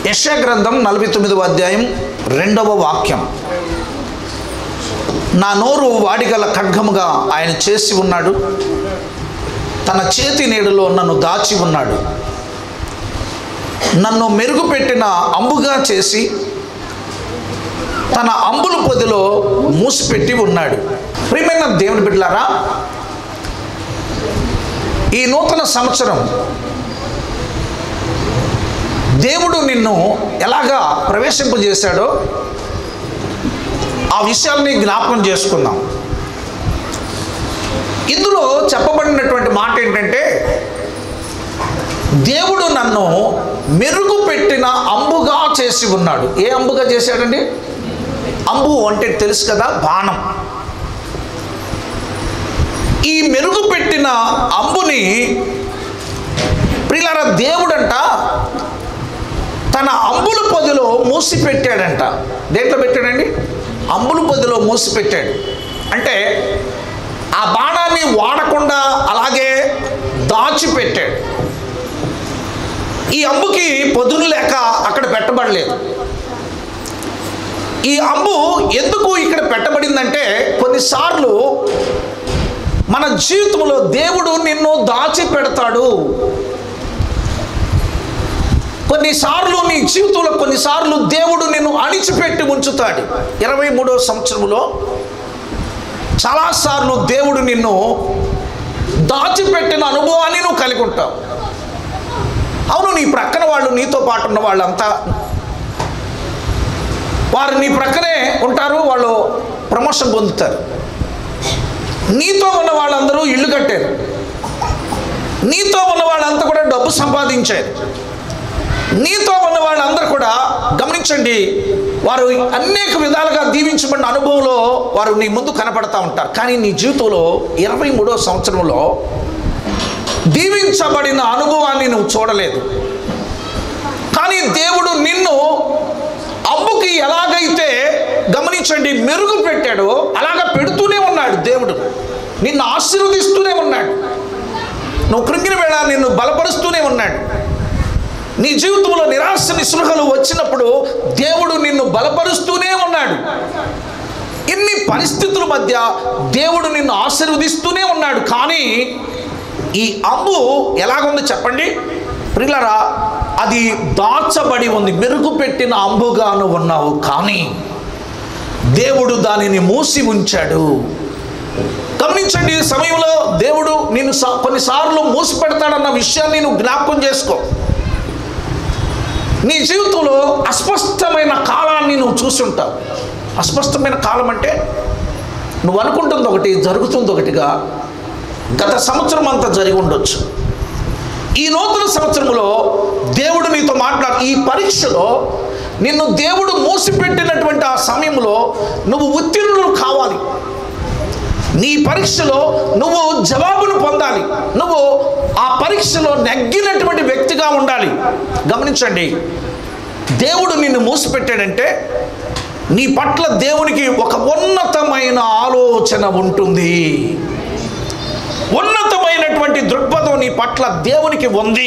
యశా గ్రంథం నలభై తొమ్మిదవ అధ్యాయం రెండవ వాక్యం నా నోరు వాడిగల ఖడ్గముగా ఆయన చేసి ఉన్నాడు తన చేతి నీడలో నన్ను దాచి ఉన్నాడు నన్ను మెరుగుపెట్టిన అంబుగా చేసి తన అంబుల పొదిలో మూసిపెట్టి ఉన్నాడు ప్రియమైన దేవుని బిడ్డలారా ఈ నూతన సంవత్సరం దేవుడు నిన్ను ఎలాగా ప్రవేశింపజేశాడో ఆ విషయాల్ని జ్ఞాపకం చేసుకుందాం ఇందులో చెప్పబడినటువంటి మాట ఏంటంటే దేవుడు నన్ను మెరుగుపెట్టిన అంబుగా చేసి ఉన్నాడు ఏ అంబుగా చేశాడండి అంబు అంటే తెలుసు కదా బాణం ఈ మెరుగుపెట్టిన అంబుని ప్రియులార దేవుడంట తన అంబుల పొదిలో మూసి పెట్టాడంట దేంట్లో పెట్టాడండి అంబుల పొదిలో మూసి పెట్టాడు అంటే ఆ బాణాన్ని వాడకుండా అలాగే దాచిపెట్టాడు ఈ అంబుకి పొదులు లేక అక్కడ పెట్టబడలేదు ఈ అంబు ఎందుకు ఇక్కడ పెట్టబడిందంటే కొన్నిసార్లు మన జీవితంలో దేవుడు నిన్ను దాచి పెడతాడు కొన్నిసార్లు నీ జీవితంలో కొన్నిసార్లు దేవుడు నిన్ను అణిచిపెట్టి ఉంచుతాడు ఇరవై మూడో సంవత్సరంలో చాలాసార్లు దేవుడు నిన్ను దాచిపెట్టిన అనుభవాన్ని నువ్వు కలిగి ఉంటావు అవును నీ ప్రక్కన వాళ్ళు నీతో పాటు ఉన్న వాళ్ళంతా వారు నీ ప్రక్కనే ఉంటారు వాళ్ళు ప్రమోషన్ పొందుతారు నీతో ఉన్న వాళ్ళందరూ ఇల్లు కట్టారు నీతో ఉన్న వాళ్ళంతా కూడా డబ్బు సంపాదించారు నీతో ఉన్న వాళ్ళందరూ కూడా గమనించండి వారు అనేక విధాలుగా దీవించబడిన అనుభవంలో వారు నీ ముందు కనపడతా ఉంటారు కానీ నీ జీవితంలో ఇరవై మూడో సంవత్సరంలో దీవించబడిన అనుభవాన్ని నువ్వు చూడలేదు కానీ దేవుడు నిన్ను అమ్ముకి ఎలాగైతే గమనించండి మెరుగు పెట్టాడో అలాగ పెడుతూనే ఉన్నాడు దేవుడు నిన్ను ఆశీర్వదిస్తూనే ఉన్నాడు నువ్వు కృంగిన వేళ నిన్ను బలపరుస్తూనే ఉన్నాడు నీ జీవితంలో నిరాశ నిస్పృహలు వచ్చినప్పుడు దేవుడు నిన్ను బలపరుస్తూనే ఉన్నాడు ఇన్ని పరిస్థితుల మధ్య దేవుడు నిన్ను ఆశీర్వదిస్తూనే ఉన్నాడు కానీ ఈ అంబు ఎలాగుందో చెప్పండి ప్రిల్లరా అది దాచబడి ఉంది మెరుగు పెట్టిన అంబుగాను ఉన్నావు కానీ దేవుడు దానిని మూసి ఉంచాడు గమనించండి ఈ సమయంలో దేవుడు నేను కొన్నిసార్లు మూసి పెడతాడన్న విషయాన్ని నువ్వు జ్ఞాపకం చేసుకో నీ జీవితంలో అస్పష్టమైన కాలాన్ని నువ్వు చూసుంటావు అస్పష్టమైన కాలం అంటే నువ్వు అనుకుంటుంది ఒకటి జరుగుతుంది ఒకటిగా గత సంవత్సరం అంతా జరిగి ఉండొచ్చు ఈ నూతన సంవత్సరంలో దేవుడు నీతో మాట్లాడు ఈ పరీక్షలో నిన్ను దేవుడు మూసిపెట్టినటువంటి ఆ సమయంలో నువ్వు ఉత్తీర్ణులు కావాలి నీ పరీక్షలో నువ్వు జవాబును పొందాలి నువ్వు ఆ పరీక్షలో నెగ్గినటువంటి వ్యక్తిగా ఉండాలి గమనించండి దేవుడు నిన్ను మూసిపెట్టాడంటే నీ పట్ల దేవునికి ఒక ఉన్నతమైన ఆలోచన ఉంటుంది ఉన్నతమైనటువంటి దృక్పథం నీ పట్ల దేవునికి ఉంది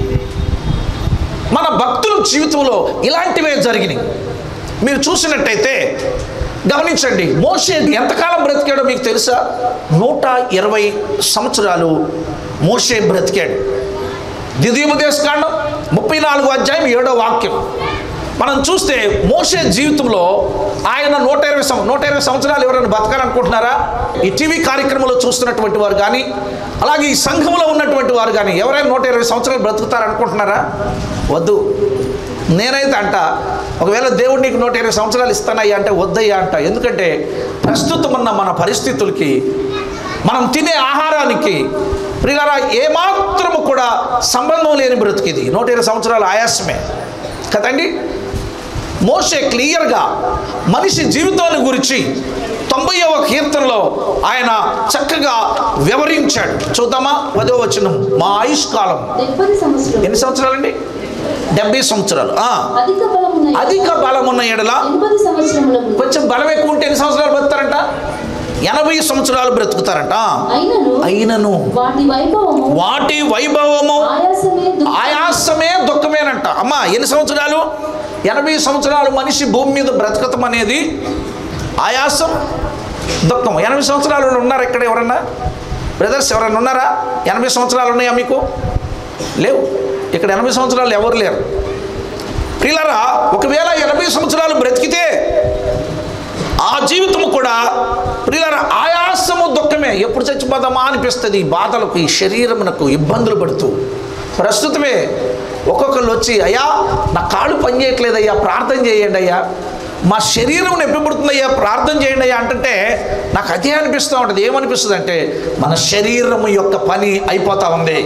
మన భక్తుల జీవితంలో ఇలాంటివే జరిగినాయి మీరు చూసినట్టయితే గమనించండి మోషే ఎంతకాలం బ్రతికాడో మీకు తెలుసా నూట ఇరవై సంవత్సరాలు మోషే బ్రతికాడు ద్వితీయోపదేశకాండం ముప్పై నాలుగు అధ్యాయం ఏడో వాక్యం మనం చూస్తే మోసే జీవితంలో ఆయన నూట ఇరవై సం నూట ఇరవై సంవత్సరాలు ఎవరైనా బతకాలనుకుంటున్నారా ఈ టీవీ కార్యక్రమంలో చూస్తున్నటువంటి వారు కానీ అలాగే ఈ సంఘంలో ఉన్నటువంటి వారు కానీ ఎవరైనా నూట ఇరవై సంవత్సరాలు బ్రతుకుతారనుకుంటున్నారా వద్దు నేనైతే అంట ఒకవేళ దేవుడు నీకు నూట ఇరవై సంవత్సరాలు ఇస్తానయ్యా అంటే వద్దయ్యా అంట ఎందుకంటే ప్రస్తుతం ఉన్న మన పరిస్థితులకి మనం తినే ఆహారానికి ప్రియారా ఏమాత్రము కూడా సంబంధం లేని బ్రతికిది నూట ఇరవై సంవత్సరాల ఆయాసమే కదండి మోసే క్లియర్గా మనిషి జీవితాన్ని గురించి తొంభైవ కీర్తనలో ఆయన చక్కగా వివరించాడు చూద్దామా పదో వచనం మా ఆయుష్ కాలం డెబ్బై సంవత్సరం ఎన్ని సంవత్సరాలండి డెబ్బై సంవత్సరాలు ఆ, అధిక బలమున్న అధిక బలం ఉన్న ఎడల ఎనభై సంవత్సరములకు కొంచెం బలం ఎక్కువ ఉంటే ఎన్ని సంవత్సరాలు బతుతారంట ఎనభై సంవత్సరాలు బ్రతుకుతారంట అయినను అయినను వాటి వైభవము వాటి వైభవము ఆయాసమే దుఃఖ ఆయాసమే దుఃఖమేనంట అమ్మా ఎన్ని సంవత్సరాలు ఎనభై సంవత్సరాలు మనిషి భూమి మీద బ్రతకటం అనేది ఆయాసం దుఃఖం ఎనభై సంవత్సరాలు వాళ్ళు ఉన్నారు ఇక్కడ ఎవరన్నా బ్రదర్స్ ఎవరన్నా ఉన్నారా ఎనభై సంవత్సరాలు ఉన్నాయా మీకు లేవు ఇక్కడ ఎనభై సంవత్సరాలు ఎవరు లేరు ప్రియులరా ఒకవేళ ఎనభై సంవత్సరాలు బ్రతికితే ఆ జీవితం కూడా ప్రియులరా ఆయాసము దుఃఖమే ఎప్పుడు చచ్చిపోదామా అనిపిస్తుంది ఈ బాధలకు ఈ శరీరమునకు ఇబ్బందులు పడుతూ ప్రస్తుతమే ఒక్కొక్కరు వచ్చి అయ్యా నా కాళ్ళు పనిచేయట్లేదు అయ్యా ప్రార్థన చేయండి అయ్యా మా శరీరం నొప్పి పుడుతుందయ్యా ప్రార్థన చేయండి అయ్యా అంటే నాకు అదే అనిపిస్తూ ఉంటుంది ఏమనిపిస్తుంది అంటే మన శరీరం యొక్క పని అయిపోతా ఉంది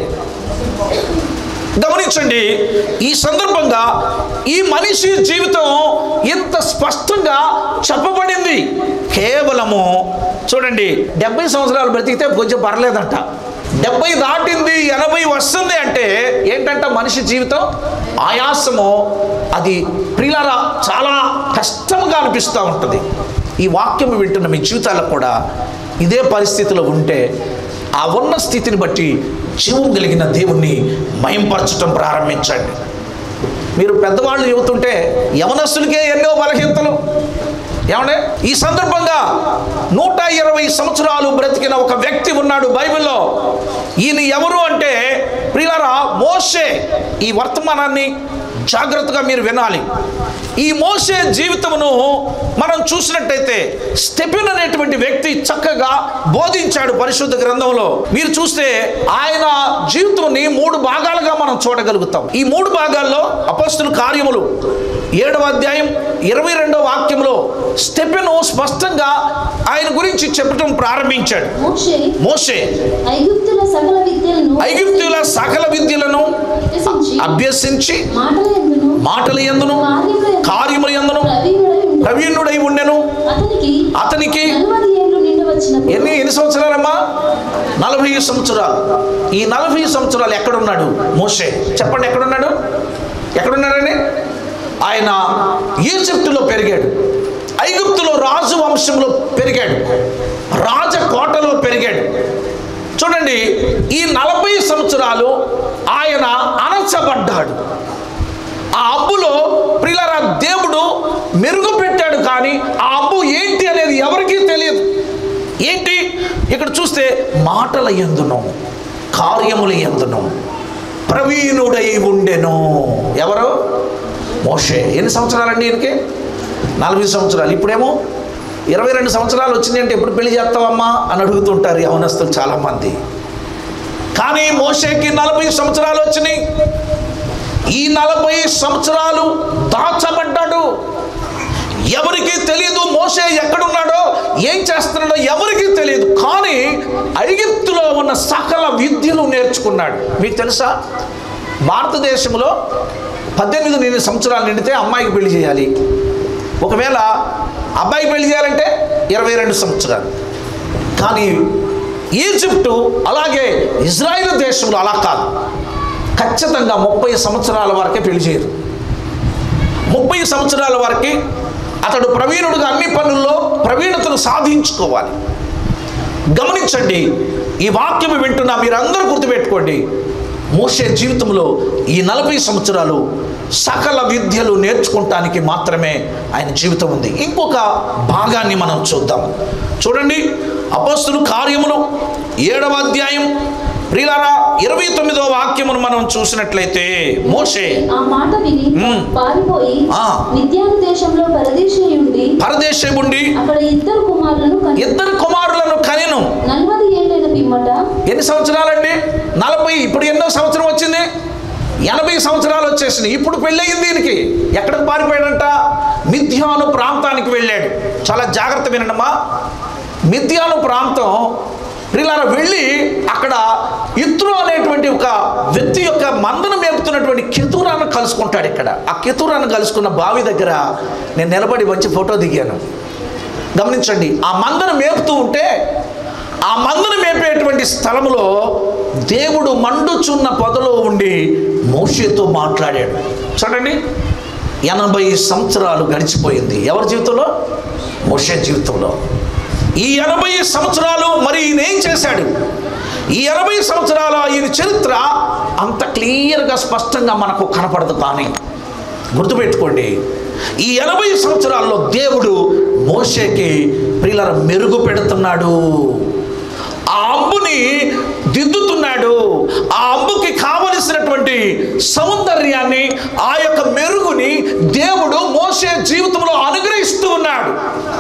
గమనించండి ఈ సందర్భంగా ఈ మనిషి జీవితం ఇంత స్పష్టంగా చెప్పబడింది కేవలము చూడండి డెబ్బై సంవత్సరాలు బ్రతికితే కొంచెం పర్లేదంట డెబ్బై దాటింది ఎనభై వస్తుంది అంటే ఏంటంట మనిషి జీవితం ఆయాసము అది ప్రియులారా చాలా కష్టంగా అనిపిస్తూ ఉంటుంది ఈ వాక్యం వింటున్న మీ జీవితాల్లో కూడా ఇదే పరిస్థితిలో ఉంటే ఆ ఉన్న స్థితిని బట్టి జీవం కలిగిన దేవుణ్ణి మయంపరచటం ప్రారంభించండి మీరు పెద్దవాళ్ళు చెబుతుంటే యవనస్తులకే ఎన్నో బలహీనతలు ఏమండే ఈ సందర్భంగా నూట ఇరవై సంవత్సరాలు బ్రతికిన ఒక వ్యక్తి ఉన్నాడు బైబిల్లో ఈయన ఎవరు అంటే ప్రియులారా మోషే ఈ వర్తమానాన్ని జాగ్రత్తగా మీరు వినాలి ఈ మోసే జీవితమును మనం చూసినట్టయితే స్టెపిన్ అనేటువంటి వ్యక్తి చక్కగా బోధించాడు పరిశుద్ధ గ్రంథంలో మీరు చూస్తే ఆయన జీవితాన్ని మూడు భాగాలుగా మనం చూడగలుగుతాం ఈ మూడు భాగాల్లో అపస్తుల కార్యములు ఏడవ అధ్యాయం ఇరవై రెండవ వాక్యంలో స్టెపెను స్పష్టంగా ఆయన గురించి చెప్పటం ప్రారంభించాడు మోషే మోషే ఐగుప్తుల సకల విద్యలను ఐగుప్తుల సకల విద్యలను అభ్యసించి అభ్యసించి మాటల ఎందును మాటల ఎందును కార్యముల ఎందును ప్రవీణుడై ఉండి ప్రవీణుడై ఉండెను అతనికి అతనికి నలభై ఏళ్ళు నిండవచ్చినప్పుడు ఎన్ని ఎన్ని సంవత్సరాలమ్మా నలభై సంవత్సరాలు ఈ నలభై సంవత్సరాలు ఎక్కడున్నాడు మోషే చెప్పండి ఎక్కడున్నాడు ఎక్కడున్నాడని ఆయన ఈజిప్టులో పెరిగాడు ఐగుప్తులో రాజు వంశంలో పెరిగాడు రాజకోటలో పెరిగాడు చూడండి ఈ నలభై సంవత్సరాలు ఆయన అణచబడ్డాడు ఆ అబ్బులో ప్రిలరా దేవుడు మెరుగు పెట్టాడు కానీ ఆ అబ్బు ఏంటి అనేది ఎవరికీ తెలియదు ఏంటి ఇక్కడ చూస్తే మాటల ఎందును కార్యముల ఎందును ప్రవీణుడై ఉండెను ఎవరు మోషే ఎన్ని సంవత్సరాలండి ఈయనకి నలభై సంవత్సరాలు ఇప్పుడేమో ఇరవై రెండు సంవత్సరాలు వచ్చింది అంటే ఎప్పుడు పెళ్లి చేస్తావమ్మా అని అడుగుతుంటారు యవనస్తులు చాలామంది కానీ మోషేకి నలభై సంవత్సరాలు వచ్చినాయి ఈ నలభై సంవత్సరాలు దాచబడ్డాడు ఎవరికి తెలియదు మోసే ఎక్కడున్నాడో ఏం చేస్తున్నాడో ఎవరికి తెలియదు కానీ ఐగిప్తులో ఉన్న సకల విద్యలు నేర్చుకున్నాడు మీకు తెలుసా భారతదేశంలో పద్దెనిమిది నిండి సంవత్సరాలు నిండితే అమ్మాయికి పెళ్లి చేయాలి ఒకవేళ అబ్బాయికి పెళ్లి చేయాలంటే ఇరవై రెండు సంవత్సరాలు కానీ ఈజిప్టు అలాగే ఇజ్రాయిల్ దేశంలో అలా కాదు ఖచ్చితంగా ముప్పై సంవత్సరాల వరకే పెళ్లి చేయరు ముప్పై సంవత్సరాల వరకు అతడు ప్రవీణుడుగా అన్ని పనుల్లో ప్రవీణతను సాధించుకోవాలి గమనించండి ఈ వాక్యం వింటున్న మీరందరూ గుర్తుపెట్టుకోండి మోసే జీవితంలో ఈ నలభై సంవత్సరాలు సకల విద్యలు నేర్చుకుంటానికి మాత్రమే ఆయన జీవితం ఉంది ఇంకొక భాగాన్ని మనం చూద్దాం చూడండి అపోస్తులు కార్యములు ఏడవ అధ్యాయం ప్రియులారా ఇరవై తొమ్మిదవ వాక్యమును మనం చూసినట్లయితే మోషే ఆ మాట విని మ్మ్. పారిపోయి ఆ. మిద్యాను దేశంలో పరదేశీ ఉండి పరదేశముండి అక్కడ ఇద్దరు కుమారులను కని ఇద్దరు కుమారులను కనెను నలభై ఏళ్ళైన పిమ్మట ఎన్ని సంవత్సరాలండి నలభై ఇప్పుడు ఎన్నో సంవత్సరం వచ్చింది ఎనభై సంవత్సరాలు వచ్చేసినాయి ఇప్పుడు పెళ్ళయింది దీనికి ఎక్కడికి పారిపోయాడంట మిథ్యాను ప్రాంతానికి వెళ్ళాడు చాలా జాగ్రత్త వినండమ్మా మిథ్యాను ప్రాంతం ప్రిలారా వెళ్ళి అక్కడ ఇత్రు అనేటువంటి ఒక వ్యక్తి యొక్క మందను మేపుతున్నటువంటి కెతూరాన్ని కలుసుకుంటాడు ఇక్కడ ఆ కెతూరాన్ని కలుసుకున్న బావి దగ్గర నేను నిలబడి మంచి ఫోటో దిగాను గమనించండి ఆ మందను మేపుతూ ఉంటే ఆ మందను మేపేటువంటి స్థలములో దేవుడు మండుచున్న పొదలో ఉండి మోషేతో మాట్లాడాడు చూడండి ఎనభై సంవత్సరాలు గడిచిపోయింది ఎవరి జీవితంలో మోషే జీవితంలో ఈ ఎనభై సంవత్సరాలు మరి ఈయన ఏం చేశాడు ఈ ఎనభై సంవత్సరాల ఈయన చరిత్ర అంత క్లియర్గా స్పష్టంగా మనకు కనపడదు కానీ గుర్తుపెట్టుకోండి ఈ ఎనభై సంవత్సరాల్లో దేవుడు మోషేకి ప్రియుల మెరుగు పెడుతున్నాడు ఆ అంబుని దిద్దుతున్నాడు ఆ అంబుకి కావలసినటువంటి సౌందర్యాన్ని ఆ యొక్క మెరుగుని దేవుడు మోసే జీవితంలో అనుగ్రహిస్తూ ఉన్నాడు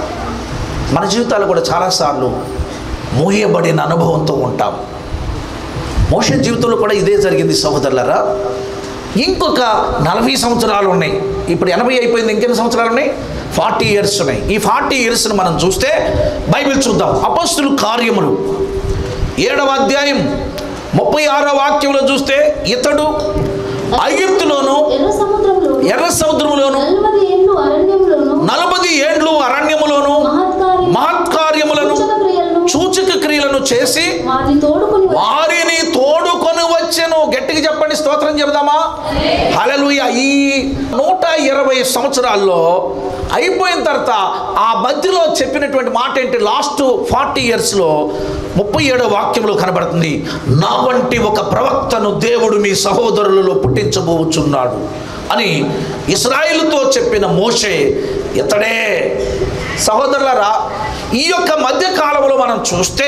మన జీవితాలు కూడా చాలాసార్లు మోయబడిన అనుభవంతో ఉంటాం మోషే జీవితంలో కూడా ఇదే జరిగింది సహోదరులరా ఇంకొక నలభై సంవత్సరాలు ఉన్నాయి ఇప్పుడు ఎనభై అయిపోయింది ఇంకెన్ని సంవత్సరాలు ఉన్నాయి ఫార్టీ ఇయర్స్ ఉన్నాయి ఈ ఫార్టీ ఇయర్స్ని మనం చూస్తే బైబిల్ చూద్దాం అపస్తులు కార్యములు ఏడవ అధ్యాయం ముప్పై ఆరో వాక్యంలో చూస్తే ఇతడు ఐగుప్తులోను ఎర్ర సముద్రంలో ఎర్ర సముద్రములోను నలభై ఏళ్ళు అరణ్యంలోను నలభై ఏండ్లు అరణ్యములోను మహత్కార్యం మహత్కార్యములను సూచక క్రియలను సూచక క్రియలను చేసి వారిని తోడుకొని వచ్చి వారిని తోడుకొని వచ్చెను గట్టిగా చెప్పండి స్తోత్రం చెబుదామా హల్లెలూయా ఈ నూట ఇరవై సంవత్సరాల్లో అయిపోయిన తర్వాత ఆ మధ్యలో చెప్పినటువంటి మాట ఏంటి లాస్ట్ ఫార్టీ ఇయర్స్లో ముప్పై ఏడో వాక్యంలో కనబడుతుంది నా వంటి ఒక ప్రవక్తను దేవుడు మీ సహోదరులలో పుట్టించబోచున్నాడు అని ఇస్రాయిల్తో చెప్పిన మోషే ఇతడే సహోదరులరా ఈ యొక్క మధ్య కాలంలో మనం చూస్తే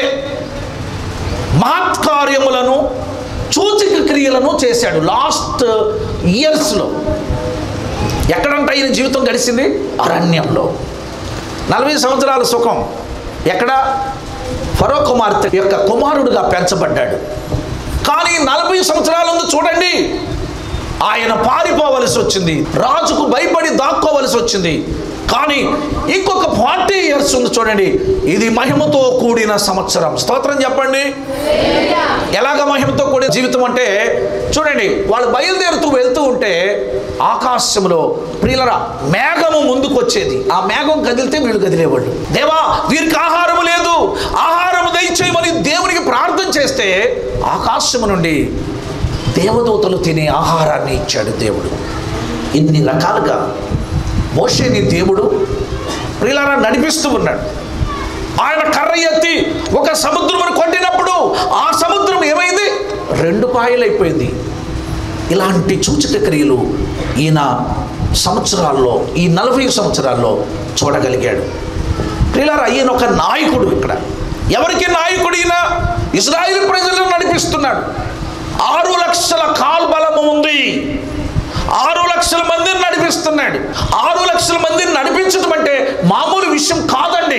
మహత్కార్యములను సూచక క్రియలను చేశాడు లాస్ట్ ఇయర్స్లో ఎక్కడంట ఈయన జీవితం గడిచింది అరణ్యంలో నలభై సంవత్సరాల సుఖం ఎక్కడ ఫరో కుమార్తె యొక్క కుమారుడుగా పెంచబడ్డాడు కానీ నలభై సంవత్సరాల ముందు చూడండి ఆయన పారిపోవలసి వచ్చింది రాజుకు భయపడి దాక్కోవలసి వచ్చింది కానీ ఇంకొక ఫార్టీ ఇయర్స్ ఉంది చూడండి ఇది మహిమతో కూడిన సంవత్సరం స్తోత్రం చెప్పండి ఎలాగ మహిమతో కూడిన జీవితం అంటే చూడండి వాళ్ళు బయలుదేరుతూ వెళ్తూ ఉంటే ఆకాశంలో ప్రియులరా మేఘము ముందుకు వచ్చేది ఆ మేఘం కదిలితే వీళ్ళు కదిలేవాళ్ళు దేవా వీరికి ఆహారం లేదు ఆహారం దయచేయమని దేవునికి ప్రార్థన చేస్తే ఆకాశము నుండి దేవదూతలు తినే ఆహారాన్ని ఇచ్చాడు దేవుడు ఇన్ని రకాలుగా మోషేని దేవుడు ప్రియులారా నడిపిస్తూ ఉన్నాడు ఆయన కర్ర ఎత్తి ఒక సముద్రమును కొట్టినప్పుడు ఆ సముద్రం ఏమైంది రెండు పాయలైపోయింది ఇలాంటి సూచక క్రియలు ఈయన సంవత్సరాల్లో ఈ నలభై సంవత్సరాల్లో చూడగలిగాడు ప్రియులారా ఈయన ఒక నాయకుడు ఇక్కడ ఎవరికి నాయకుడు ఈయన ఇజ్రాయిల్ ప్రజలను నడిపిస్తున్నాడు ఆరు లక్షల కాల్బలము ఉంది ఆరు లక్షల మందిని నడిపిస్తున్నాడు ఆరు లక్షల మందిని నడిపించడం అంటే మామూలు విషయం కాదండి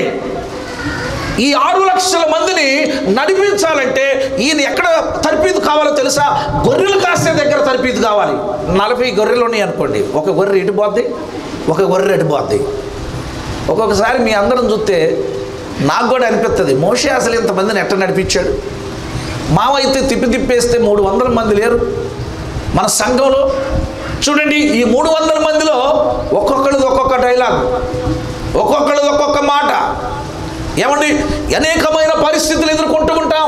ఈ ఆరు లక్షల మందిని నడిపించాలంటే ఈయన ఎక్కడ తర్పీదు కావాలో తెలుసా గొర్రెలు కాసే దగ్గర తర్పీదు కావాలి నలభై గొర్రెలు ఉన్నాయి అనుకోండి ఒక గొర్రె ఇటు పోద్ది ఒక గొర్రె ఇటు పోద్ది ఒక్కొక్కసారి మీ అందరం చూస్తే నాకు కూడా అనిపిస్తుంది మోషే అసలు ఇంతమందిని ఎట్ట నడిపించాడు మావైతే తిప్పి తిప్పేస్తే మూడు వందల మంది లేరు మన సంఘంలో చూడండి ఈ మూడు వందల మందిలో ఒక్కొక్కరిది ఒక్కొక్క డైలాగ్ ఒక్కొక్కరిది ఒక్కొక్క మాట ఏమండి అనేకమైన పరిస్థితులు ఎదుర్కొంటూ ఉంటాం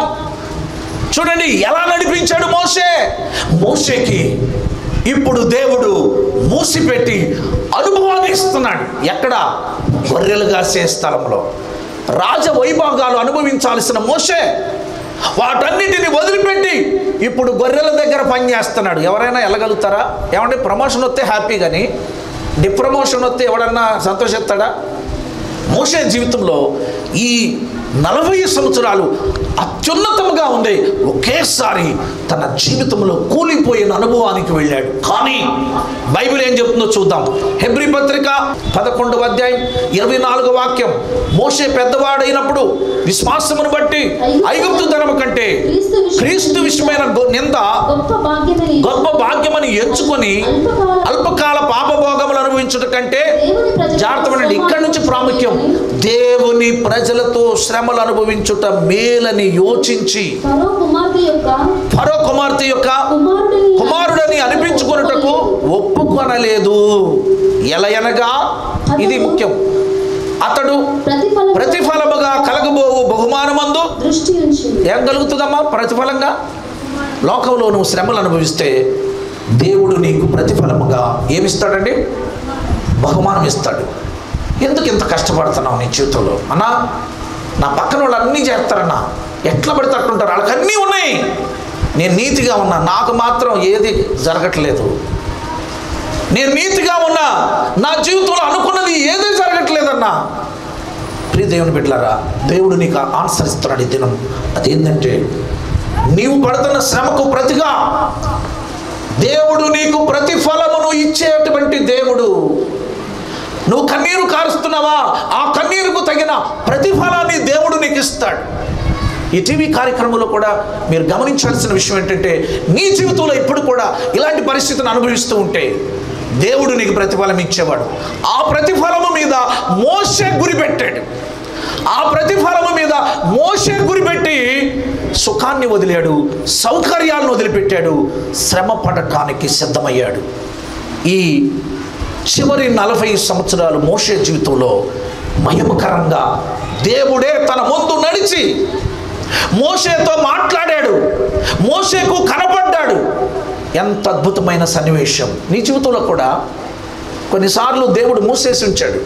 చూడండి ఎలా నడిపించాడు మోసే మోసేకి ఇప్పుడు దేవుడు మూసిపెట్టి అనుభవాన్ని ఇస్తున్నాడు ఎక్కడ గొర్రెలు కాసే స్థలంలో రాజ వైభోగాలు అనుభవించాల్సిన మోసే వాటన్నిటిని వదిలిపెట్టి ఇప్పుడు గొర్రెల దగ్గర పనిచేస్తున్నాడు ఎవరైనా వెళ్ళగలుగుతారా ఏమంటే ప్రమోషన్ వస్తే హ్యాపీ కానీ డిప్రమోషన్ వస్తే ఎవడన్నా సంతోషిస్తాడా మోషే జీవితంలో ఈ నలభై సంవత్సరాలు అత్యున్నతముగా ఉంది ఒకేసారి తన జీవితంలో కూలిపోయిన అనుభవానికి వెళ్ళాడు కానీ బైబిల్ ఏం చెప్తుందో చూద్దాం హెబ్రి పత్రిక పదకొండవ అధ్యాయం ఇరవై నాలుగో వాక్యం మోషే పెద్దవాడైనప్పుడు విశ్వాసమును బట్టి ఐగుప్తు ధనము కంటే క్రీస్తు విషయం- క్రీస్తు విషయమైన గొ- నింద గొప్ప భాగ్యమని గొప్ప భాగ్యమని ఎంచుకొని అల్పకాల అల్పకాల పాపభోగములు అనుభవించుట కంటే దేవుని ప్రజలతో జాగ్రత్తమండి ఇక్కడ నుంచి ప్రాముఖ్యం దేవుని ప్రజలతో శ్రమలు అనుభవించుట మేలని యోచించి ఫరో కుమార్తె యొక్క ఫరో కుమార్తె యొక్క కుమారుడిని కుమారుడని అనిపించుకొనుటకు ఒప్పుకొనలేదు ఎలయనగా ఇది ముఖ్యం అతడు ప్రతిఫలం ప్రతిఫలముగా కలగబోవు బహుమానమందు దృష్టి ఉంచింది ఏం కలుగుతుందమ్మా ప్రతిఫలంగా లోకంలో నువ్వు శ్రమలు అనుభవిస్తే దేవుడు నీకు ప్రతిఫలముగా ఏమిస్తాడండి బహుమానం ఇస్తాడు ఎందుకు ఇంత కష్టపడుతున్నావు నీ జీవితంలో అన్నా నా పక్కన వాళ్ళు అన్నీ చేస్తారన్నా ఎట్లా పడితే అట్టుంటారు వాళ్ళకి అన్నీ ఉన్నాయి నేను నీతిగా ఉన్నా నాకు మాత్రం ఏది జరగట్లేదు నేను నీతిగా ఉన్నా నా జీవితంలో అనుకున్నది ఏది జరగట్లేదన్నా ప్రియ దేవుని బిడ్డలారా దేవుడు నీకు ఆన్సర్ ఇస్తున్నాడు ఈ దినం అదేంటంటే నీవు పడుతున్న శ్రమకు ప్రతిగా దేవుడు నీకు ప్రతిఫలమును ఇచ్చేటువంటి దేవుడు నువ్వు కన్నీరు కారుస్తున్నావా ఆ కన్నీరుకు తగిన ప్రతిఫలాన్ని దేవుడు నీకు ఇస్తాడు ఈ టీవీ కార్యక్రమంలో కూడా మీరు గమనించాల్సిన విషయం ఏంటంటే నీ జీవితంలో ఇప్పుడు కూడా ఇలాంటి పరిస్థితిని అనుభవిస్తూ ఉంటే దేవుడు నీకు ప్రతిఫలం ఇచ్చేవాడు ఆ ప్రతిఫలము మీద మోసే గురి పెట్టాడు ఆ ప్రతిఫలము మీద మోసే గురిపెట్టి సుఖాన్ని వదిలాడు సౌకర్యాలను వదిలిపెట్టాడు శ్రమ పడటానికి సిద్ధమయ్యాడు ఈ చివరి నలభై సంవత్సరాలు మోసే జీవితంలో మహిమకరంగా దేవుడే తన ముందు నడిచి మోసేతో మాట్లాడాడు మోసేకు కనపడ్డాడు ఎంత అద్భుతమైన సన్నివేశం నీ జీవితంలో కూడా కొన్నిసార్లు దేవుడు మూసేసి ఉంచాడు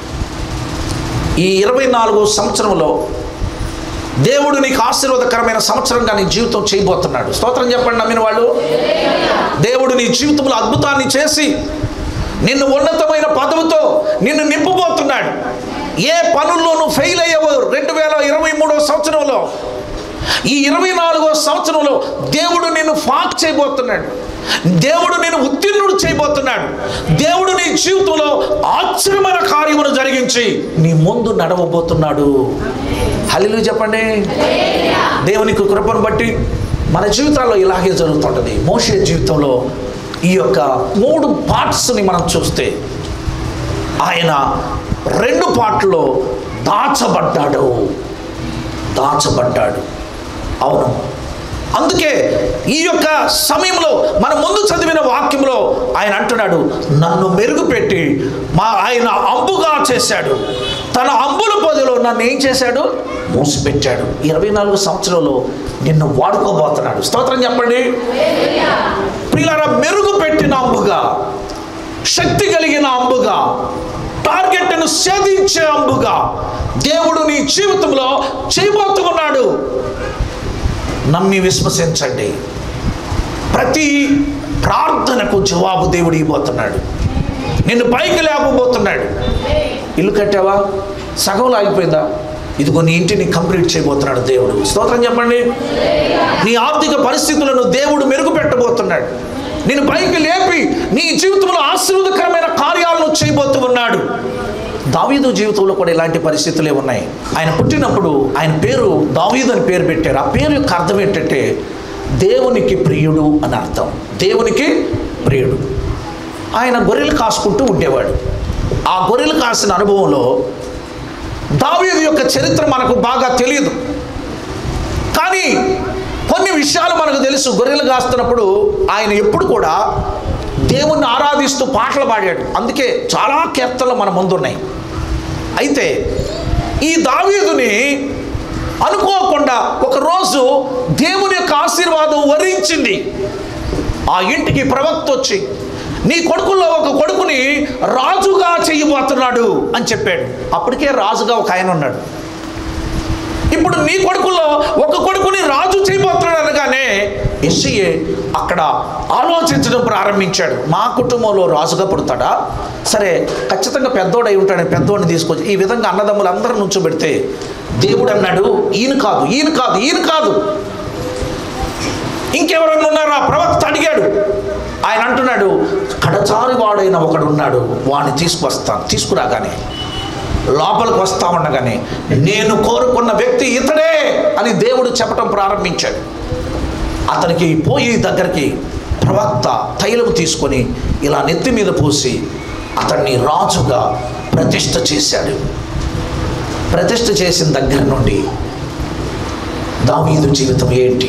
ఈ ఇరవై నాలుగు సంవత్సరంలో దేవుడు నీకు ఆశీర్వాదకరమైన సంవత్సరంగా నీ జీవితం చేయబోతున్నాడు స్తోత్రం చెప్పండి నమ్మిన వాళ్ళు దేవుడు నీ జీవితంలో అద్భుతాన్ని చేసి నిన్ను ఉన్నతమైన పదవితో నిన్ను నింపబోతున్నాడు ఏ పనుల్లోనూ ఫెయిల్ అయ్యావు రెండు వేల ఇరవై మూడో సంవత్సరంలో ఈ ఇరవై నాలుగో సంవత్సరంలో దేవుడు నిన్ను ఫాక్ చేయబోతున్నాడు దేవుడు నేను ఉత్తీర్ణుడు చేయబోతున్నాడు దేవుడు నీ జీవితంలో ఆశ్చర్యమైన కార్యమును జరిగించి నీ ముందు నడవబోతున్నాడు హలిలు చెప్పండి దేవునికి కృపను బట్టి మన జీవితాల్లో ఇలాగే జరుగుతుంటుంది మోషే జీవితంలో ఈ యొక్క మూడు పార్ట్స్ని మనం చూస్తే ఆయన రెండు పాటల్లో దాచబడ్డాడు దాచబడ్డాడు అవును అందుకే ఈ యొక్క సమయంలో మన ముందు చదివిన వాక్యంలో ఆయన అంటున్నాడు నన్ను మెరుగుపెట్టి మా ఆయన అంబుగా చేశాడు తన అంబుల పొదిలో నన్ను ఏం చేశాడు మూసిపెట్టాడు ఇరవై నాలుగు సంవత్సరంలో నిన్ను వాడుకోబోతున్నాడు స్తోత్రం చెప్పండి ప్రియులారా మెరుగుపెట్టిన అంబుగా శక్తి కలిగిన అంబుగా టార్గెట్ను సేధించే అంబుగా దేవుడు నీ జీవితంలో చేయబోతున్నాడు నమ్మి విశ్వసించండి ప్రతి ప్రార్థనకు జవాబు దేవుడు ఇవ్వబోతున్నాడు నిన్ను పైకి లేపబోతున్నాడు ఇల్లు కట్టావా సగంలో ఆగిపోయిందా ఇదిగో నీ ఇంటిని కంప్లీట్ చేయబోతున్నాడు దేవుడు స్తోత్రం చెప్పండి నీ ఆర్థిక పరిస్థితులను దేవుడు మెరుగుపెట్టబోతున్నాడు నేను పైకి లేపి నీ జీవితంలో ఆశీర్వదకరమైన కార్యాలను చేయబోతూ ఉన్నాడు దావీదు జీవితంలో కూడా ఇలాంటి పరిస్థితులే ఉన్నాయి ఆయన పుట్టినప్పుడు ఆయన పేరు దావీదు అని పేరు పెట్టారు ఆ పేరు యొక్క అర్థం ఏంటంటే దేవునికి ప్రియుడు అని అర్థం దేవునికి ప్రియుడు ఆయన గొర్రెలు కాసుకుంటూ ఉండేవాడు ఆ గొర్రెలు కాసిన అనుభవంలో దావీదు యొక్క చరిత్ర మనకు బాగా తెలియదు కానీ కొన్ని విషయాలు మనకు తెలుసు గొర్రెలు కాస్తున్నప్పుడు ఆయన ఎప్పుడు కూడా దేవుణ్ణి ఆరాధిస్తూ పాటలు పాడాడు అందుకే చాలా కీర్తనలు మన ముందున్నాయి అయితే ఈ దావీదుని అనుకోకుండా ఒకరోజు దేవుని యొక్క ఆశీర్వాదం వరించింది ఆ ఇంటికి ప్రవక్త వచ్చి నీ కొడుకుల్లో ఒక కొడుకుని రాజుగా చేయబోతున్నాడు అని చెప్పాడు అప్పటికే రాజుగా ఒక ఆయన ఉన్నాడు ఇప్పుడు నీ కొడుకుల్లో ఒక కొడుకుని రాజు చేయబోతున్నాడు అనగానే ఎస్సీఏ అక్కడ ఆలోచించడం ప్రారంభించాడు మా కుటుంబంలో రాజుగా పుడతాడా సరే ఖచ్చితంగా పెద్దోడై ఉంటాడని పెద్దోడిని తీసుకొచ్చి ఈ విధంగా అన్నదమ్ములు అందరూ నుంచోబెడితే దేవుడు అన్నాడు ఈయన కాదు ఈయన కాదు ఈయన కాదు ఇంకెవరన్నా ఉన్నారా ప్రవక్త అడిగాడు ఆయన అంటున్నాడు కడచారి వాడైన ఒకడు ఉన్నాడు వాడిని తీసుకువస్తాను తీసుకురాగానే లోపలికి వస్తా ఉండగానే నేను కోరుకున్న వ్యక్తి ఇతడే అని దేవుడు చెప్పటం ప్రారంభించాడు అతనికి పోయి దగ్గరికి ప్రవక్త తైలము తీసుకొని ఇలా నెత్తి మీద పూసి అతన్ని రాజుగా ప్రతిష్ఠ చేశాడు ప్రతిష్ఠ చేసిన దగ్గర నుండి దావీదు జీవితం ఏంటి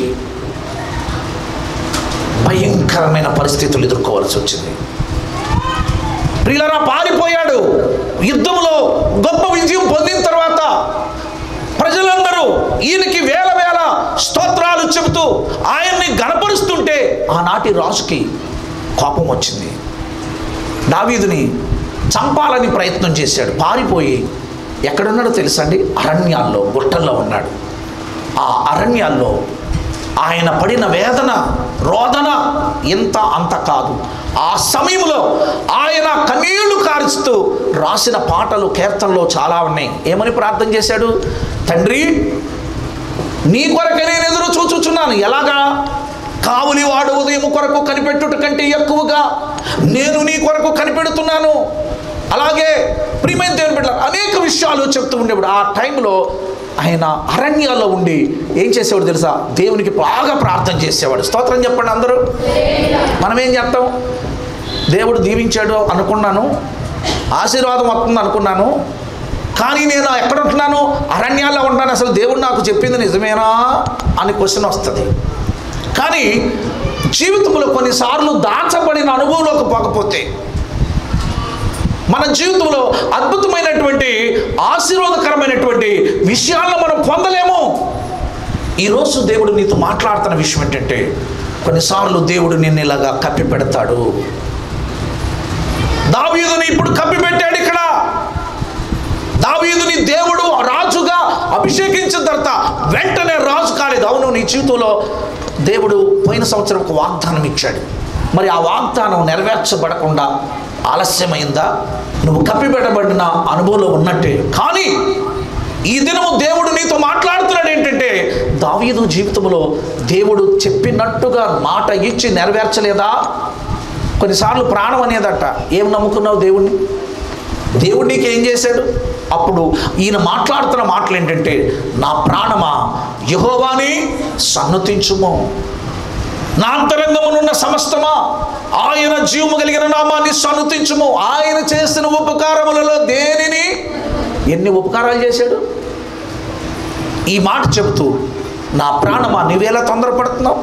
భయంకరమైన పరిస్థితులు ఎదుర్కోవాల్సి వచ్చింది ప్రియులరా పారిపోయాడు యుద్ధంలో గొప్ప విజయం పొందిన తర్వాత ప్రజలందరూ ఈయనకి వేల వేల స్తోత్రాలు చెబుతూ ఆయన్ని గనపరుస్తుంటే ఆనాటి రాజుకి కోపం వచ్చింది దావీదుని చంపాలని ప్రయత్నం చేశాడు పారిపోయి ఎక్కడున్నాడో తెలుసా అండి అరణ్యాల్లో గుట్టల్లో ఉన్నాడు ఆ అరణ్యాల్లో ఆయన పడిన వేదన రోదన ఇంత అంత కాదు ఆ సమయంలో ఆయన కన్నీళ్లు కారుస్తూ రాసిన పాటలు కీర్తనలో చాలా ఉన్నాయి ఏమని ప్రార్థన చేశాడు తండ్రి నీ కొరకే నేను ఎదురు చూచుచున్నాను ఎలాగా కావులి వాడు ఉదయం కొరకు కనిపెట్టుట కంటే ఎక్కువగా నేను నీ కొరకు కనిపెడుతున్నాను అలాగే ప్రియమైన దేవుని బిడ్డ అనేక విషయాలు చెప్తూ ఉండేవాడు ఆ టైంలో ఆయన అరణ్యాల్లో ఉండి ఏం చేసేవాడు తెలుసా దేవునికి బాగా ప్రార్థన చేసేవాడు స్తోత్రం చెప్పండి అందరూ మనం ఏం చేస్తాం దేవుడు దీవించాడు అనుకున్నాను ఆశీర్వాదం వస్తుంది అనుకున్నాను కానీ నేను ఎక్కడ ఉంటున్నాను అరణ్యాల్లో ఉంటాను అసలు దేవుడు నాకు చెప్పింది నిజమేనా అని క్వశ్చన్ వస్తుంది కానీ జీవితంలో కొన్నిసార్లు దాచబడిన అనుభవంలోకి పోకపోతే మన జీవితంలో అద్భుతమైనటువంటి ఆశీర్వాదకరమైనటువంటి విషయాలను మనం పొందలేము ఈరోజు దేవుడు నీతో మాట్లాడుతున్న విషయం ఏంటంటే కొన్నిసార్లు దేవుడు నిన్ను ఇలాగా కప్పి పెడతాడు దావీదుని ఇప్పుడు కప్పి పెట్టాడు ఇక్కడ దావీదుని దేవుడు రాజుగా అభిషేకించిన తర్వాత వెంటనే రాజు కాలేదు అవును నీ జీవితంలో దేవుడు పోయిన సంవత్సరం ఒక వాగ్దానం ఇచ్చాడు మరి ఆ వాగ్దానం నెరవేర్చబడకుండా ఆలస్యమైందా నువ్వు కప్పిపెట్టబడిన అనుభవంలో ఉన్నట్టే కానీ ఈ దినము దేవుడు నీతో మాట్లాడుతున్నాడు ఏంటంటే దావీదు జీవితంలో దేవుడు చెప్పినట్టుగా మాట ఇచ్చి నెరవేర్చలేదా కొన్నిసార్లు ప్రాణం అనేదట ఏం నమ్ముకున్నావు దేవుణ్ణి దేవుడు నీకు ఏం చేశాడు అప్పుడు ఈయన మాట్లాడుతున్న మాటలు ఏంటంటే నా ప్రాణమా యహోవాని సన్నతించుము నా అంతరంగమునున్న సమస్తమా ఆయన జీవము కలిగిన నామాన్ని సన్నతించుము ఆయన చేసిన ఉపకారములలో దేనిని ఎన్ని ఉపకారాలు చేశాడు ఈ మాట చెబుతూ నా ప్రాణమా నీవేలా తొందరపడుతున్నావు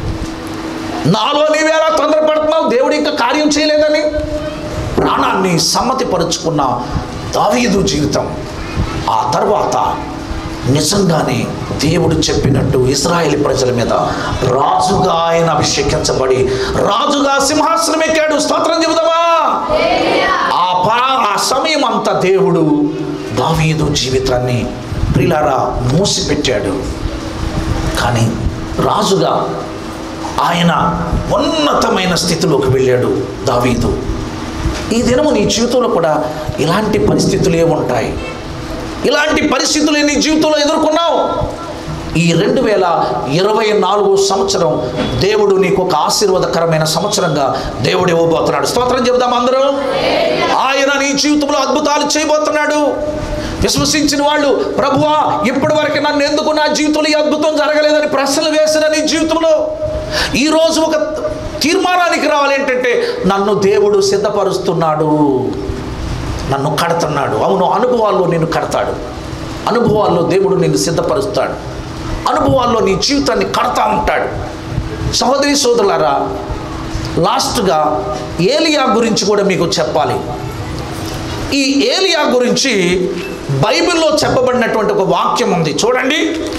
నాలో నీవేలా తొందరపడుతున్నావు దేవుడు ఇంకా కార్యం చేయలేదని ప్రాణాన్ని సమ్మతిపరుచుకున్న దావీదు జీవితం ఆ తర్వాత నిజంగానే దేవుడు చెప్పినట్టు ఇస్రాయేల్ ప్రజల మీద రాజుగా ఆయన అభిషేకించబడి రాజుగా సింహాసనం ఎక్కాడు స్తోత్రం చెబుదామా ఆ పా ఆ సమయం అంతా దేవుడు దావీదు జీవితాన్ని ప్రిలారా మూసిపెట్టాడు కానీ రాజుగా ఆయన ఉన్నతమైన స్థితిలోకి వెళ్ళాడు దావీదు ఈ దినము నీ జీవితంలో కూడా ఇలాంటి పరిస్థితులు ఏముంటాయి ఇలాంటి పరిస్థితులు నీ జీవితంలో ఎదుర్కొన్నావు ఈ రెండు వేల ఇరవై నాలుగు సంవత్సరం దేవుడు నీకు ఒక ఆశీర్వాదకరమైన సంవత్సరంగా దేవుడు ఇవ్వబోతున్నాడు స్తోత్రం చెబుదాం అందరూ ఆయన నీ జీవితంలో అద్భుతాలు చేయబోతున్నాడు విశ్వసించిన వాళ్ళు ప్రభువా ఇప్పటి వరకు నన్ను ఎందుకు నా జీవితంలో ఈ అద్భుతం జరగలేదని ప్రశ్నలు వేసిన నీ జీవితంలో ఈరోజు ఒక తీర్మానానికి రావాలి ఏంటంటే నన్ను దేవుడు సిద్ధపరుస్తున్నాడు నన్ను కడతున్నాడు అవును అనుభవాల్లో నేను కడతాడు అనుభవాల్లో దేవుడు నిన్ను సిద్ధపరుస్తాడు అనుభవాల్లో నీ జీవితాన్ని కడతా ఉంటాడు సహోదరి సోదరులారా లాస్ట్గా ఏలియా గురించి కూడా మీకు చెప్పాలి ఈ ఏలియా గురించి బైబిల్లో చెప్పబడినటువంటి ఒక వాక్యం ఉంది చూడండి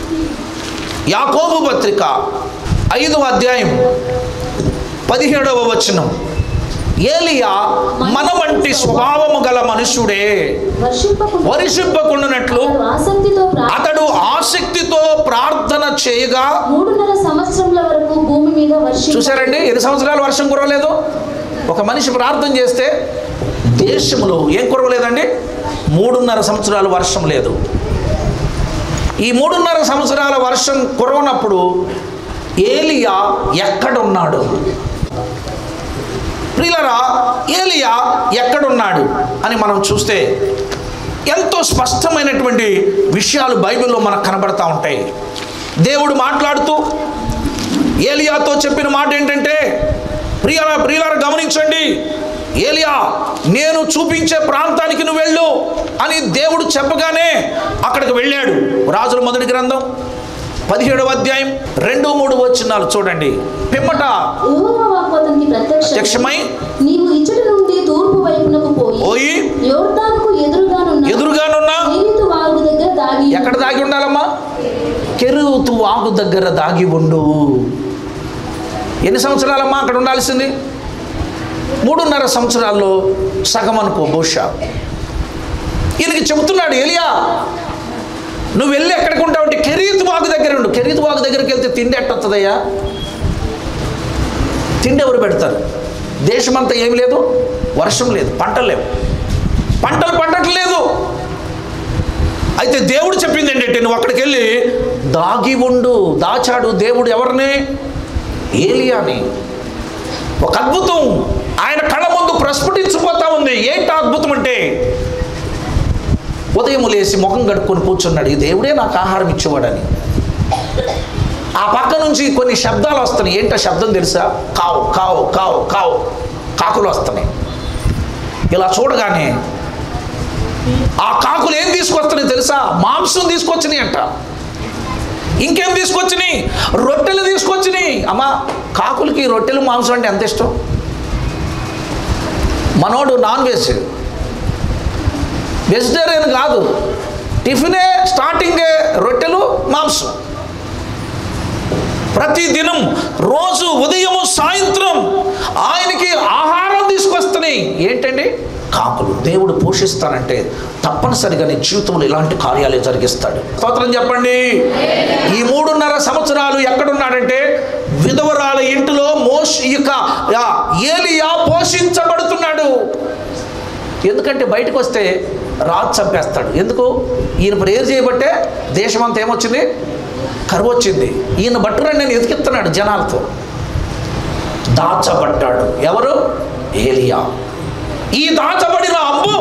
యాకోబు పత్రిక ఐదవ అధ్యాయం పదిహేడవ వచనం ఏలియా మన వంటి స్వభావము గల మనుషుడే వర్షింపకుండా వరిషింపకుండానట్లు అతడు ఆసక్తితో ప్రా- అతడు ఆసక్తితో ప్రార్థన చేయగా మూడున్నర సంవత్సరముల వరకు భూమి మీద వర్షం చూసారండి ఎన్ని సంవత్సరాలు వర్షం కురవలేదు ఒక మనిషి ప్రార్థన చేస్తే దేశంలో ఏం కురవలేదండి మూడున్నర సంవత్సరాలు వర్షం లేదు ఈ మూడున్నర సంవత్సరాల వర్షం కురవనప్పుడు ఏలియా ఎక్కడున్నాడు ప్రియులరా ఏలియా ఎక్కడున్నాడు అని మనం చూస్తే ఎంతో స్పష్టమైనటువంటి విషయాలు బైబిల్లో మనకు కనబడతా ఉంటాయి దేవుడు మాట్లాడుతూ ఏలియాతో చెప్పిన మాట ఏంటంటే ప్రియుల ప్రియులారా గమనించండి ఏలియా నేను చూపించే ప్రాంతానికి నువ్వు వెళ్ళు అని దేవుడు చెప్పగానే అక్కడికి వెళ్ళాడు రాజుల మొదటి గ్రంథం పదిహేడవ అధ్యాయం రెండు మూడు వచనాలు చూడండి పిమ్మట యెహోవా వాక్కు అతనికి ప్రత్యక్ష ప్రత్యక్షమై నీవు ఇచ్చటి నుండి తూర్పు వైపునకు పోయి పోయి యోర్దానుకు ఎదురుగానున్న ఎదురుగానున్న కేరీతు వాగు దగ్గర దాగి ఎక్కడ దాగి ఉండాలమ్మా కెరుతు వాగు దగ్గర దాగి ఉండు ఎన్ని సంవత్సరాలమ్మా అక్కడ ఉండాల్సింది మూడున్నర సంవత్సరాల్లో సగం అనుకో బహుశా ఈయనకి చెబుతున్నాడు ఎలియా నువ్వు వెళ్ళి ఎక్కడికి ఉంటావు అంటే కెరీత్ బాగు దగ్గర ఉండు కెరీత్ బాగు దగ్గరికి వెళ్తే తిండి ఎట్టొస్తుందయ్యా తిండి ఎవరు పెడతారు దేశమంతా ఏమి లేదు వర్షం లేదు పంటలు లేవు పంటలు పండట్లేదు అయితే దేవుడు చెప్పింది ఏంటంటే నువ్వు అక్కడికి వెళ్ళి దాగి ఉండు దాచాడు దేవుడు ఎవరిని ఏలియాని ఒక అద్భుతం ఆయన కళ్ళ ముందు ప్రస్ఫుటించిపోతా ఉంది ఏంటి ఆ అద్భుతం అంటే ఉదయం లేచి ముఖం కడుక్కొని కూర్చున్నాడు ఈ దేవుడే నాకు ఆహారం ఇచ్చేవాడని ఆ పక్క నుంచి కొన్ని శబ్దాలు వస్తున్నాయి ఏంటో శబ్దం తెలుసా కావు కావు కావు కావు కాకులు వస్తున్నాయి ఇలా చూడగానే ఆ కాకులు ఏం తీసుకొస్తున్నాయి తెలుసా మాంసం తీసుకొచ్చినాయి అంట ఇంకేం తీసుకొచ్చినాయి రొట్టెలు తీసుకొచ్చినాయి అమ్మా కాకులకి రొట్టెలు మాంసం అంటే ఎంత ఇష్టం మనోడు నాన్ వెజ్ వెజిటేరియన్ కాదు టిఫినే స్టార్టింగే రొట్టెలు మాంసం ప్రతి దినం రోజు ఉదయం సాయంత్రం ఆయనకి ఆహారం తీసుకొస్తున్నాయి ఏంటండి కాకులు దేవుడు పోషిస్తానంటే తప్పనిసరిగా నీ జీవితంలో ఇలాంటి కార్యాలే జరిగిస్తాడు స్తోత్రం చెప్పండి ఈ మూడున్నర సంవత్సరాలు ఎక్కడున్నాడంటే విధవరాల ఇంటిలో మోష్ ఈ యొక్క ఆ, ఏలియా పోషించబడుతున్నాడు ఎందుకంటే బయటకు వస్తే రాజు చంపేస్తాడు ఎందుకు ఈయన ప్రేరు చేయబట్టే దేశమంతా ఏమొచ్చింది కరువు వచ్చింది ఈయన బట్టురని నేను ఎతికిస్తున్నాడు జనాలతో దాచబడ్డాడు ఎవరు ఏలియా ఈ దాచబడిన అంబు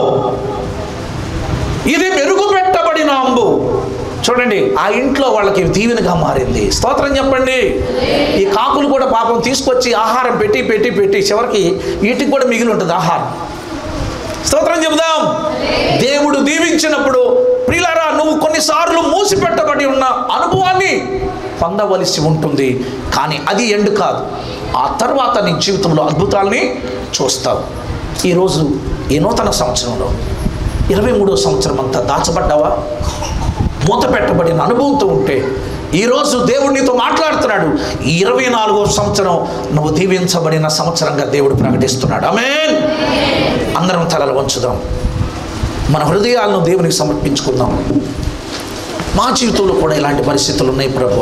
ఇది మెరుగు పెట్టబడిన అంబు చూడండి ఆ ఇంట్లో వాళ్ళకి దీవెనగా మారింది స్తోత్రం చెప్పండి ఈ కాకులు కూడా పాపం తీసుకొచ్చి ఆహారం పెట్టి పెట్టి పెట్టి చివరికి వీటికి కూడా మిగిలి ఉంటుంది ఆహారం స్తోత్రం చెబుదాం దేవుడు దీవించినప్పుడు ప్రియులారా నువ్వు కొన్నిసార్లు మూసిపెట్టబడి ఉన్న అనుభవాన్ని పొందవలసి ఉంటుంది కానీ అది ఎండు కాదు ఆ తర్వాత నీ జీవితంలో అద్భుతాల్ని చూస్తావు ఈరోజు ఈ నూతన సంవత్సరంలో ఇరవై మూడో సంవత్సరం అంతా దాచబడ్డావా మూత పెట్టబడిన అనుభవంతో ఉంటే ఈరోజు దేవుడు నీతో మాట్లాడుతున్నాడు ఈ ఇరవై నాలుగో సంవత్సరం నువ్వు దీవించబడిన సంవత్సరంగా దేవుడు ప్రకటిస్తున్నాడు ఆమేన్ అందరం తలలు వంచుదాం మన హృదయాలను దేవునికి సమర్పించుకుందాం మా జీవితంలో కూడా ఇలాంటి పరిస్థితులు ఉన్నాయి ప్రభు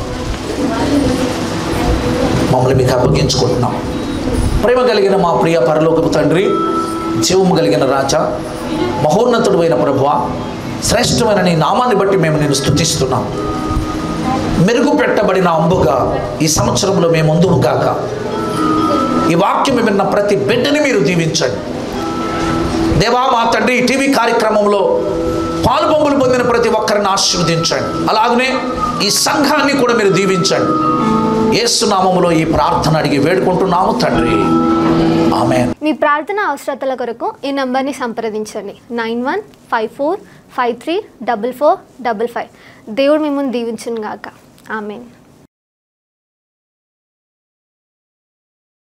మమ్మల్ని మీకు అప్పగించుకుంటున్నాం ప్రేమ కలిగిన మా ప్రియ పరలోకపు తండ్రి జీవము కలిగిన రాజా మహోన్నతుడు అయిన ప్రభువ శ్రేష్టమైన నీ నామాన్ని బట్టి మేము నేను స్థుతిస్తున్నాం మెరుగు పెట్టబడిన అంబుగా ఈ సంవత్సరంలో మేము ముందుకు కాక ఈ వాక్యం విన్న ప్రతి బిడ్డని మీరు దీవించండి దేవా మా తండ్రి ఈ టీవీ కార్యక్రమంలో పాలు పంపులు పొందిన ప్రతి ఒక్కరిని ఆశీర్వదించండి అలాగనే ఈ సంఘాన్ని కూడా మీరు దీవించండి ఏసునామములో ఈ ప్రార్థన అడిగి వేడుకుంటున్నాము తండ్రి ఆమె మీ ప్రార్థన అవసరతల కొరకు ఈ నంబర్ని సంప్రదించండి nine one five four five three double four double five దేవుడు మిమ్మల్ని దీవించును గాక ఆమెన్